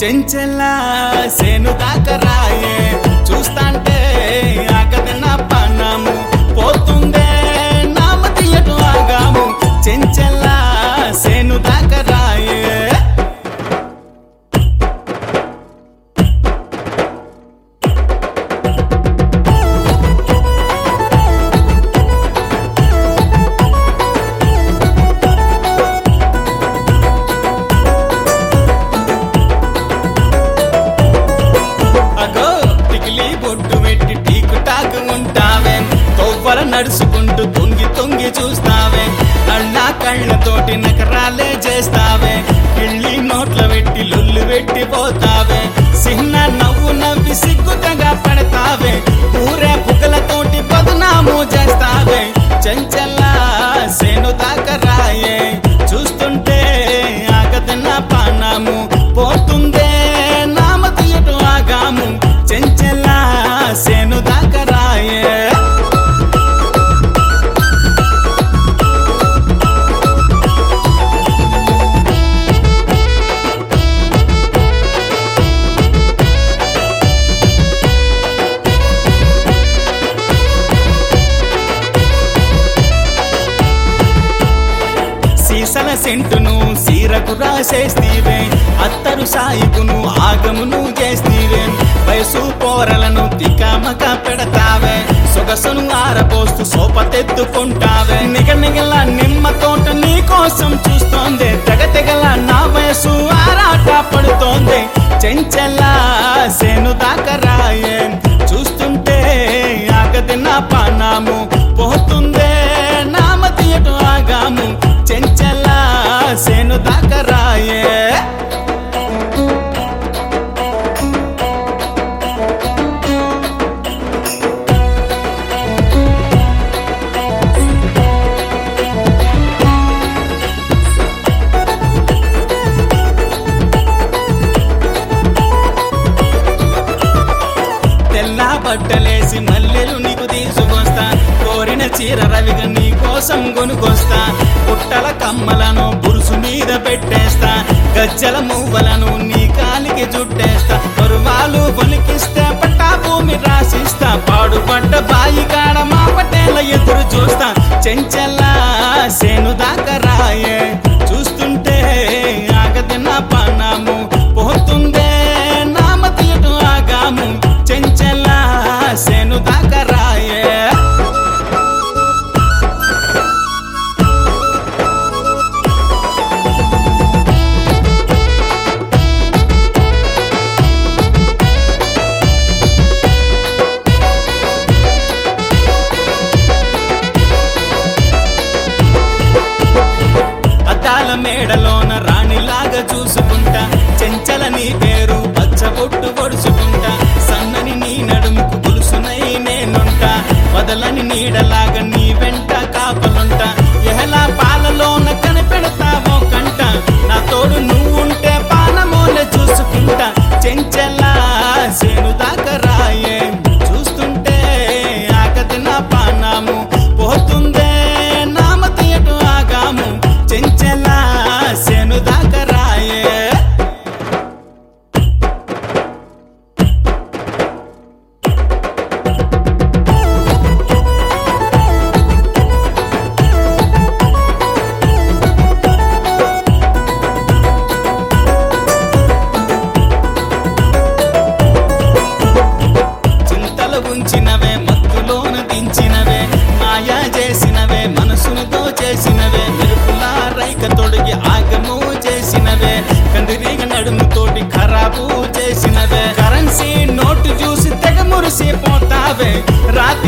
చెంచెల్లా సేను దాకరాయే చూస్తాంటే ఆగదిన పన్నాము పోతుందే నామ తీయటు ఆగాము చెంచెల్లా సేను దాకరాయే అగో టికిలి బొట్టు పెట్టి టీకు టాకు ఉంటావే తొవ్వల నడుచుకుంటూ తొంగి తొంగి చూస్తావే కళ్ళ కళ్ళతోటి నకరాలే చేస్తావే కిళ్ళి నోట్ల పెట్టి లొల్లు పెట్టి పోతావే సిన్న నవ్వు నవ్వి సిగ్గుతగా పడతావే ఊరే పుగలతోటి బదునాము చేస్తావే చెంచల్లా సేను దాకరాయే చూస్తుంటే ఆగదన్న పానాము పోతుందే నామ తీయటు ఆగాము చెంచెల్లా సేను దాకరాయే సీసల సెంటును సీరకు రాసేస్తీవే అత్తరు సాయికును ఆగమును చేస్తీవే వయసు పోరలను తికామక పెడతావే సొగసును ఆరపోస్తూ సోపతెత్తుకుంటావే నిగ నిగల నిమ్మ తోట నీ కోసం చూస్తోంది తెగ తెగల నా వయసు ఆరాట పడుతోంది చెంచెల్లా సేను దాకరాయే చూస్తుంటే ఆగదిన పానాము పోతుందే నామ తీయటు ఆగాము చెంచల్లా సేను దాకరాయే తెల్ల బట్టలేసి మల్లెలు నీకు తీసుకొస్తా కోరిన చీర రవిగా నీ కోసం కొనుకొస్తా పుట్టల కమ్మలను బురుసు మీద పెట్టేస్తా గజ్జల మువ్వలను నీ కాలికి చుట్టేస్తా పరువాలు పలికిస్తే పట్టా భూమి రాసిస్తా పాడుపడ్డ బాయి కాడ మా పటేల ఎదురు చూస్తా చెంచల్లా సేను దాకరాయే చూస్తుంటే ఆగదిన పన్నాము పోతుందే నామ తీయటు ఆగాము చెంచల్లా సేను దాకరాయే అద్దాల మేడలోన రాణిలాగా చూసుకుంటా చెంచల నీ పేరు పచ్చబొట్టు పొడుచుకుంటా సన్నని నీ నడుముకు పులుసునై నేనుంటా వదలని నీడలాగా నీ వెంట కాపలుంటా ఎహలా పాలలోన కనిపెడతావో కంట నా తోడు నువ్వుంటే పానమోలే చూసుకుంటా చెంచల్లా సేను దాకరాయే చూస్తుంటే ఆగదిన పానాము పోతుందే నామ తీయటు ఆగాము చెంచల్లా సేను దాకరాయే చింతలు ఉంచినవే మత్తులోన దించినవే మాయా చేసినవే మనసును చేసినవే మెరుపులా రైక తొడిగి ఆగము చేసినవే కందిరీగ నడుముతోటి ఖరాబు చేసినవే కరెన్సీ నోటు చూసి తెగ మురిసిపోతావే రాత్రి